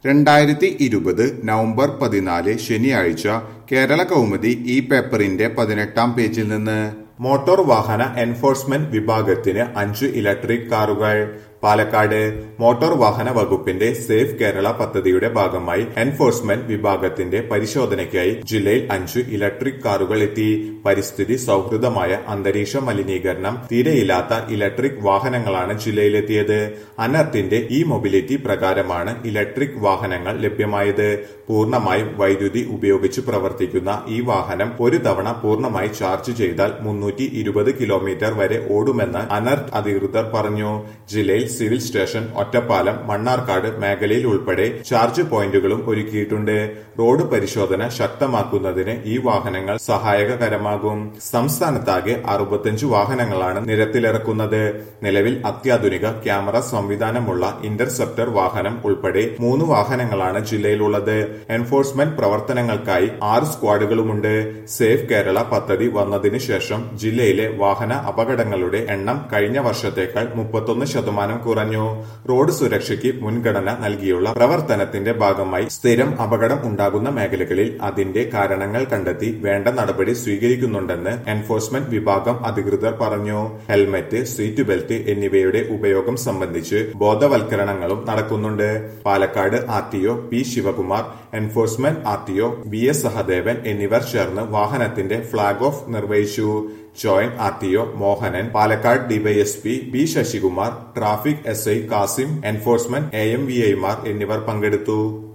രണ്ടായിരത്തി ഇരുപത് നവംബർ പതിനാല് ശനിയാഴ്ച കേരള കൗമുദി ഈ പേപ്പറിന്റെ പതിനെട്ടാം പേജിൽ നിന്ന് മോട്ടോർ വാഹന എൻഫോഴ്സ്മെന്റ് വിഭാഗത്തിന് അഞ്ച് ഇലക്ട്രിക് കാറുകൾ പാലക്കാട് മോട്ടോർ വാഹന വകുപ്പിന്റെ സേഫ് കേരള പദ്ധതിയുടെ ഭാഗമായി എൻഫോഴ്സ്മെന്റ് വിഭാഗത്തിന്റെ പരിശോധനയ്ക്കായി ജില്ലയിൽ അഞ്ച് ഇലക്ട്രിക് കാറുകൾ എത്തി പരിസ്ഥിതി സൗഹൃദമായ അന്തരീക്ഷ മലിനീകരണം തീരെയില്ലാത്ത ഇലക്ട്രിക് വാഹനങ്ങളാണ് ജില്ലയിലെത്തിയത് അനർത്തിന്റെ ഇ മൊബിലിറ്റി പ്രകാരമാണ് ഇലക്ട്രിക് വാഹനങ്ങൾ ലഭ്യമായത് പൂർണ്ണമായും വൈദ്യുതി ഉപയോഗിച്ച് പ്രവർത്തിക്കുന്ന ഈ വാഹനം ഒരു തവണ പൂർണ്ണമായി ചാർജ് ചെയ്താൽ മുന്നൂറ്റി ഇരുപത് കിലോമീറ്റർ വരെ ഓടുമെന്ന് അനർട്ട് അധികൃതർ പറഞ്ഞു ജില്ലയിൽ സിവിൽ സ്റ്റേഷൻ ഒറ്റപ്പാലം മണ്ണാർക്കാട് മേഖലയിൽ ഉൾപ്പെടെ ചാർജ് പോയിന്റുകളും ഒരുക്കിയിട്ടുണ്ട് റോഡ് പരിശോധന ശക്തമാക്കുന്നതിന് ഈ വാഹനങ്ങൾ സഹായകരമാകും സംസ്ഥാനത്താകെ അറുപത്തിയഞ്ച് വാഹനങ്ങളാണ് നിരത്തിലിറക്കുന്നത് നിലവിൽ അത്യാധുനിക ക്യാമറ സംവിധാനമുള്ള ഇന്റർസെപ്റ്റർ വാഹനം ഉൾപ്പെടെ മൂന്ന് വാഹനങ്ങളാണ് ജില്ലയിലുള്ളത് എൻഫോഴ്സ്മെന്റ് പ്രവർത്തനങ്ങൾക്കായി ആറ് സ്ക്വാഡുകളുമുണ്ട് സേഫ് കേരള പദ്ധതി വന്നതിന് ശേഷം ജില്ലയിലെ വാഹന അപകടങ്ങളുടെ എണ്ണം കഴിഞ്ഞ വർഷത്തേക്കാൾ മുപ്പത്തൊന്ന് ശതമാനം കുറഞ്ഞു റോഡ് സുരക്ഷയ്ക്ക് മുൻഗണന നൽകിയുള്ള പ്രവർത്തനത്തിന്റെ ഭാഗമായി സ്ഥിരം അപകടം ഉണ്ടാകുന്ന മേഖലകളിൽ അതിന്റെ കാരണങ്ങൾ കണ്ടെത്തി വേണ്ട നടപടി സ്വീകരിക്കുന്നുണ്ടെന്ന് എൻഫോഴ്സ്മെന്റ് വിഭാഗം അധികൃതർ പറഞ്ഞു ഹെൽമറ്റ് സീറ്റ് ബെൽറ്റ് എന്നിവയുടെ ഉപയോഗം സംബന്ധിച്ച് ബോധവൽക്കരണങ്ങളും നടക്കുന്നുണ്ട് Palakkad R T O P Sivakumar enforcement R T O B S Sahadevan എന്നിവർ ചേർന്ന് വാഹനത്തിന്റെ ഫ്ളാഗ് ഓഫ് നിർവഹിച്ചു joint R T O Mohanan Palakkad DYSP B Sasikumar traffic S I Kasim enforcement A M V ഐമാർ എന്നിവർ പങ്കെടുത്തു